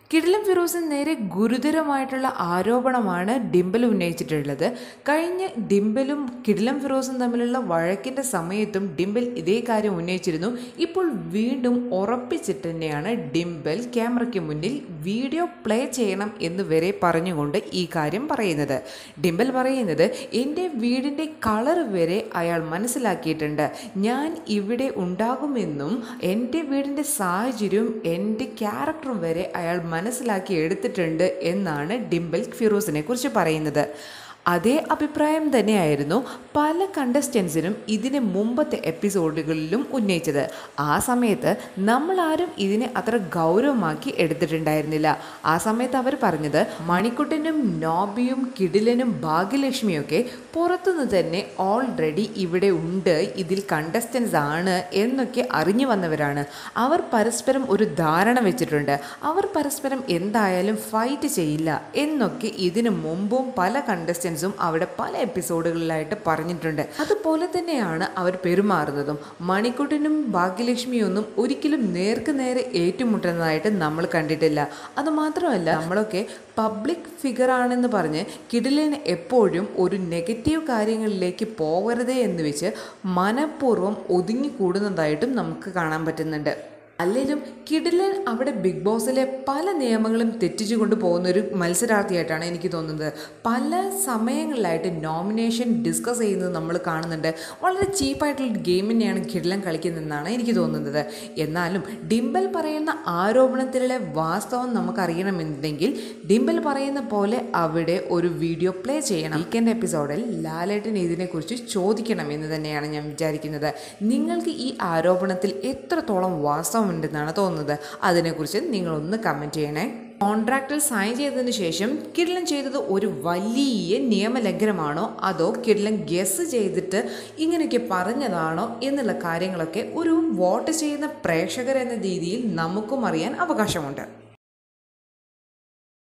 കിടിലം ഫിറോസിന് നേരെ ഗുരുതരമായിട്ടുള്ള ആരോപണമാണ് ഡിംബൽ ഉന്നയിച്ചിട്ടുള്ളത് കഴിഞ്ഞ ഡിംബലും കിടിലം ഫിറോസും തമ്മിലുള്ള വഴക്കിൻ്റെ സമയത്തും ഡിംബൽ ഇതേ കാര്യം ഉന്നയിച്ചിരുന്നു ഇപ്പോൾ വീണ്ടും ഉറപ്പിച്ചിട്ട് തന്നെയാണ് ഡിംബൽ ക്യാമറയ്ക്ക് മുന്നിൽ വീഡിയോ പ്ലേ ചെയ്യണം എന്ന് വരെ പറഞ്ഞുകൊണ്ട് ഈ കാര്യം പറയുന്നത് ഡിംബൽ പറയുന്നത് എൻ്റെ വീടിൻ്റെ കളർ വരെ അയാൾ മനസ്സിലാക്കിയിട്ടുണ്ട് ഞാൻ ഇവിടെ ഉണ്ടാകുമെന്നും എൻ്റെ വീടിൻ്റെ സാഹചര്യവും എൻ്റെ ക്യാരക്ടറും വരെ അയാൾ മനസ്സിലാക്കി എടുത്തിട്ടുണ്ട് എന്നാണ് ഡിംബൽ ഫിറോസിനെ കുറിച്ച് പറയുന്നത് അതേ അഭിപ്രായം തന്നെയായിരുന്നു പല കണ്ടസ്റ്റൻസിനും ഇതിന് മുമ്പത്തെ എപ്പിസോഡുകളിലും ഉന്നയിച്ചത് ആ സമയത്ത് നമ്മളാരും ഇതിനെ അത്ര ഗൗരവമാക്കി എടുത്തിട്ടുണ്ടായിരുന്നില്ല ആ സമയത്ത് അവർ പറഞ്ഞത് മണിക്കുട്ടനും നോബിയും കിടിലനും ഭാഗ്യലക്ഷ്മിയൊക്കെ പുറത്തുനിന്ന് തന്നെ ഓൾറെഡി ഇവിടെ ഉണ്ട് ഇതിൽ കണ്ടസ്റ്റൻസ് ആണ് എന്നൊക്കെ അറിഞ്ഞു വന്നവരാണ് അവർ പരസ്പരം ഒരു ധാരണ വെച്ചിട്ടുണ്ട് അവർ പരസ്പരം എന്തായാലും ഫൈറ്റ് ചെയ്യില്ല എന്നൊക്കെ ഇതിനു മുമ്പും പല കണ്ടസ്റ്റൻസും അവിടെ പല എപ്പിസോഡുകളിലായിട്ട് പറഞ്ഞിട്ടുണ്ട് അതുപോലെ തന്നെയാണ് അവർ പെരുമാറുന്നതും മണിക്കുട്ടനും ഭാഗ്യലക്ഷ്മിയൊന്നും ഒരിക്കലും നേർക്ക് നേരെ ഏറ്റുമുട്ടുന്നതായിട്ട് നമ്മൾ കണ്ടിട്ടില്ല അത് മാത്രമല്ല നമ്മളൊക്കെ പബ്ലിക് ഫിഗർ ആണെന്ന് പറഞ്ഞ് കിടിലിന് എപ്പോഴും ഒരു നെഗറ്റീവ് കാര്യങ്ങളിലേക്ക് പോകരുതേ എന്ന് വെച്ച് മനഃപൂർവ്വം ഒതുങ്ങിക്കൂടുന്നതായിട്ടും നമുക്ക് കാണാൻ പറ്റുന്നുണ്ട് അല്ലെങ്കിലും കിടിലൻ അവിടെ ബിഗ് ബോസിലെ പല നിയമങ്ങളും തെറ്റിച്ചുകൊണ്ട് പോകുന്ന ഒരു മത്സരാർത്ഥിയായിട്ടാണ് എനിക്ക് തോന്നുന്നത് പല സമയങ്ങളിലായിട്ട് നോമിനേഷൻ ഡിസ്കസ് ചെയ്യുന്നത് നമ്മൾ കാണുന്നുണ്ട് വളരെ ചീപ്പായിട്ടുള്ള ഗെയിം തന്നെയാണ് കിടിലൻ കളിക്കുന്നതെന്നാണ് എനിക്ക് തോന്നുന്നത് എന്നാലും ഡിംബൽ പറയുന്ന ആരോപണത്തിലെ വാസ്തവം നമുക്കറിയണമെന്നുണ്ടെങ്കിൽ ഡിംബൽ പറയുന്ന പോലെ അവിടെ ഒരു വീഡിയോ പ്ലേ ചെയ്യണം വീക്കെൻഡ് എപ്പിസോഡിൽ ലാലേട്ടൻ ഇതിനെക്കുറിച്ച് ചോദിക്കണം എന്ന് തന്നെയാണ് ഞാൻ വിചാരിക്കുന്നത് നിങ്ങൾക്ക് ഈ ആരോപണത്തിൽ എത്രത്തോളം വാസ്തവം ഉണ്ടെന്നാണ് തോന്നുന്നത് അതിനെക്കുറിച്ച് നിങ്ങളൊന്ന് കമൻറ്റ് ചെയ്യണേ കോൺട്രാക്റ്റിൽ സൈൻ ചെയ്തതിന് ശേഷം കിഡ്ലൻ ചെയ്തത് ഒരു വലിയ നിയമലംഘനമാണോ അതോ കിഡ്ലൻ ഗസ് ചെയ്തിട്ട് ഇങ്ങനെയൊക്കെ പറഞ്ഞതാണോ എന്നുള്ള കാര്യങ്ങളൊക്കെ ഒരു വോട്ട് ചെയ്യുന്ന പ്രേക്ഷകർ എന്ന രീതിയിൽ നമുക്കും അറിയാൻ അവകാശമുണ്ട്